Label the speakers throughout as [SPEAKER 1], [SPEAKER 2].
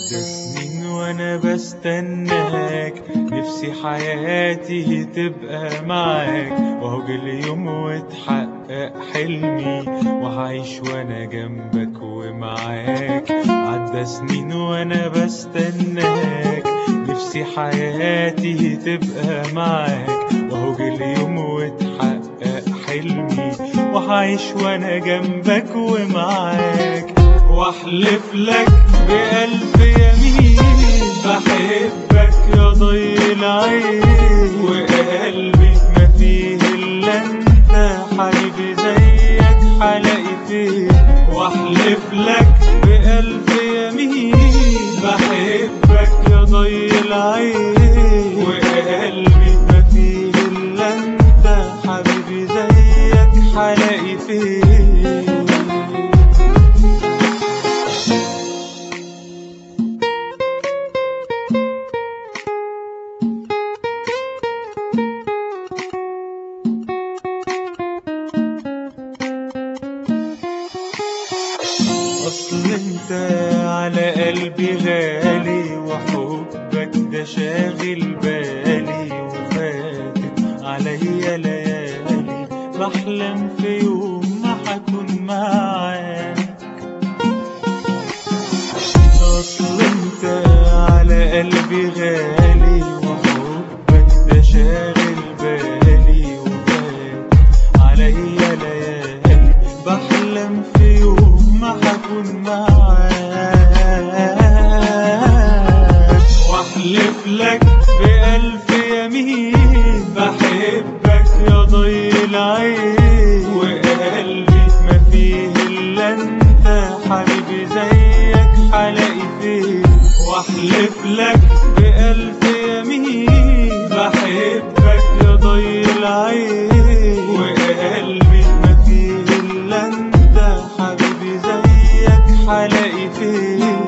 [SPEAKER 1] عدى سنين وانا بستناك نفسي حياتي تبقى معاك وهو جه اليوم واتحقق حلمي وهعيش وانا جنبك ومعاك عدى سنين وانا بستناك نفسي حياتي تبقى معاك وهو جه اليوم واتحقق حلمي وهعيش وانا جنبك ومعاك واحلف لك بألف يمين بحبك يا ضي العين وقلبي ما فيه الا انت حبيبي زيك حلاقي فين واحلف لك بألف يمين بحبك يا ضي العين وقلبي ما فيه الا انت حبيبي زيك حلاقي فين اصل انت على قلبي غالي وحبك ده شاغل بالي وفاتت عليا ليالي بحلم في يوم ما حكون معاك اصل انت على قلبي غالي وحبك ده شاغل بالي وفاتت عليا ليالي بحلم في يوم ما حكون معاك واحلف لك بألف يمين بحبك يا ضي العين وقلبي ما فيه الا انت حبيبي زيك حلاقي فين واحلف لك بألف يمين بحبك يا ضي العين وقلبي ما فيه الا انت حبيبي زيك حلاقي فين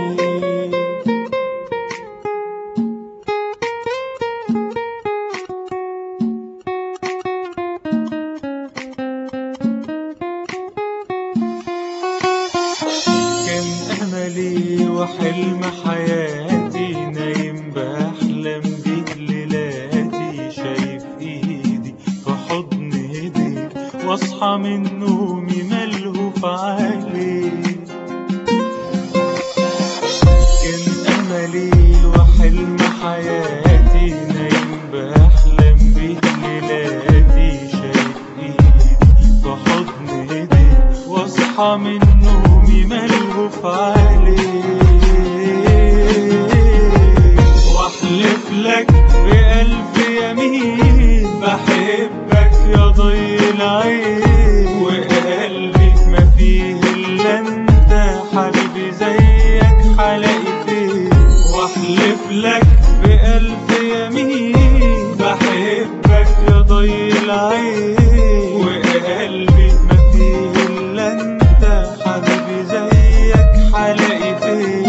[SPEAKER 1] كان أملي وحلم حياتي نايم بحلم بيك ليلاتي شايف إيدي في حضن إيديك واصحى من نومي ملهوف عليك كان أملي وحلم حياتي نايم بحلم بيك ليلاتي شايف إيدي في حضن إيديك واصحى من نومي ملهوف عليك واحلف لك بألف يمين بحبك يا ضي العين وقلبي ما فيه الا انت حبيبي زيك حلاقي فين واحلف لك بألف يمين بحبك يا ضي العين وقلبي ما فيه الا انت حبيبي زيك حلاقي فين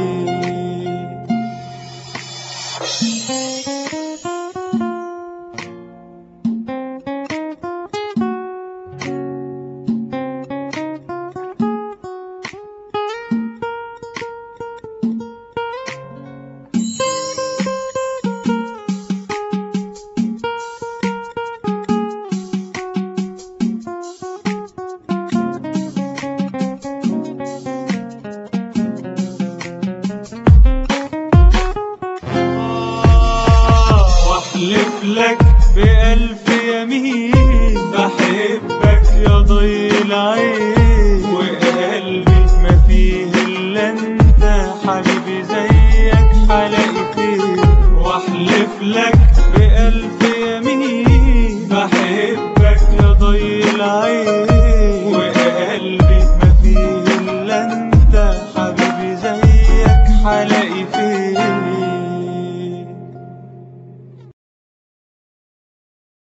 [SPEAKER 1] واحلف لك بألف يمين بحبك يا ضي العين وقلبي ما فيه الا انت حبيبي زي